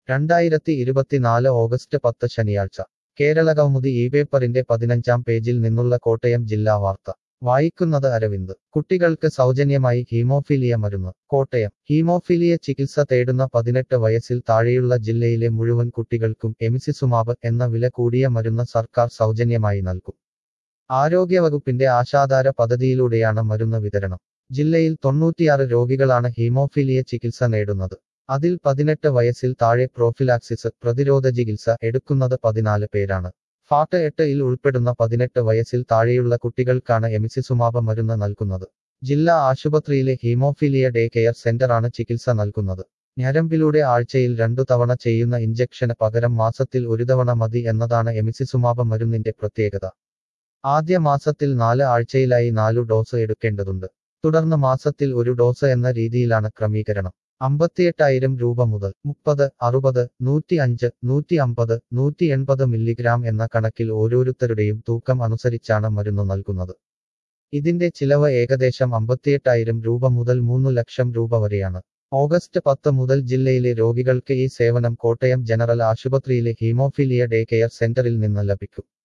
രണ്ടായിരത്തി ഇരുപത്തിനാല് ഓഗസ്റ്റ് പത്ത് ശനിയാഴ്ച കേരള കൗമുദി ഈ പേപ്പറിന്റെ പതിനഞ്ചാം പേജിൽ നിന്നുള്ള കോട്ടയം ജില്ലാ വാർത്ത വായിക്കുന്നത് അരവിന്ദ് കുട്ടികൾക്ക് സൗജന്യമായി ഹീമോഫീലിയ മരുന്ന് കോട്ടയം ഹീമോഫീലിയ ചികിത്സ തേടുന്ന പതിനെട്ട് വയസ്സിൽ താഴെയുള്ള ജില്ലയിലെ മുഴുവൻ കുട്ടികൾക്കും എമിസിസുമാബ് എന്ന വില കൂടിയ മരുന്ന് സർക്കാർ സൗജന്യമായി നൽകും ആരോഗ്യവകുപ്പിന്റെ ആശാധാര പദ്ധതിയിലൂടെയാണ് മരുന്ന് വിതരണം ജില്ലയിൽ തൊണ്ണൂറ്റിയാറ് രോഗികളാണ് ഹീമോഫീലിയ ചികിത്സ നേടുന്നത് അതിൽ പതിനെട്ട് വയസ്സിൽ താഴെ പ്രോഫിലാക്സിസ് പ്രതിരോധ ചികിത്സ എടുക്കുന്നത് പതിനാല് പേരാണ് ഫാട്ട് എട്ട് ഇൽ ഉൾപ്പെടുന്ന പതിനെട്ട് വയസ്സിൽ താഴെയുള്ള കുട്ടികൾക്കാണ് എമിസിസുമാബ മരുന്ന് നൽകുന്നത് ജില്ലാ ആശുപത്രിയിലെ ഹീമോഫീലിയ ഡേ കെയർ സെന്ററാണ് ചികിത്സ നൽകുന്നത് ഞരമ്പിലൂടെ ആഴ്ചയിൽ രണ്ടു തവണ ചെയ്യുന്ന ഇഞ്ചക്ഷന് പകരം മാസത്തിൽ ഒരു തവണ മതി എന്നതാണ് എമിസിസുമാബ മരുന്നിന്റെ പ്രത്യേകത ആദ്യ മാസത്തിൽ നാല് ആഴ്ചയിലായി നാലു ഡോസ് എടുക്കേണ്ടതുണ്ട് തുടർന്ന് മാസത്തിൽ ഒരു ഡോസ് എന്ന രീതിയിലാണ് ക്രമീകരണം അമ്പത്തിയെട്ടായിരം രൂപ മുതൽ മുപ്പത് അറുപത് നൂറ്റി അഞ്ച് നൂറ്റി അമ്പത് നൂറ്റി എൺപത് മില്ലിഗ്രാം എന്ന കണക്കിൽ ഓരോരുത്തരുടെയും തൂക്കം അനുസരിച്ചാണ് മരുന്ന് നൽകുന്നത് ഇതിന്റെ ചിലവ് ഏകദേശം അമ്പത്തിയെട്ടായിരം രൂപ മുതൽ മൂന്നു ലക്ഷം രൂപ വരെയാണ് ഓഗസ്റ്റ് പത്ത് മുതൽ ജില്ലയിലെ രോഗികൾക്ക് ഈ സേവനം കോട്ടയം ജനറൽ ആശുപത്രിയിലെ ഹീമോഫീലിയ ഡേ കെയർ സെന്ററിൽ നിന്ന് ലഭിക്കും